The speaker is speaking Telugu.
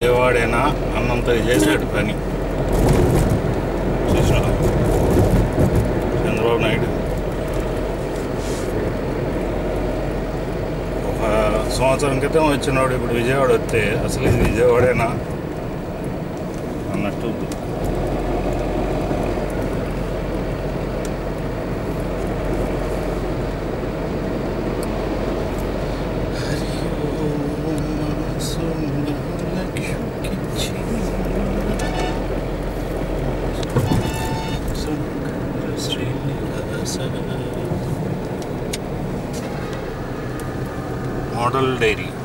విజయవాడేనా అన్నంత చేశాడు పని చూసిన చంద్రబాబు నాయుడు ఒక సంవత్సరం క్రితం వచ్చినవాడు ఇప్పుడు విజయవాడ వస్తే అసలు ఇది విజయవాడేనా అన్నట్టు ఉంది. Model dairy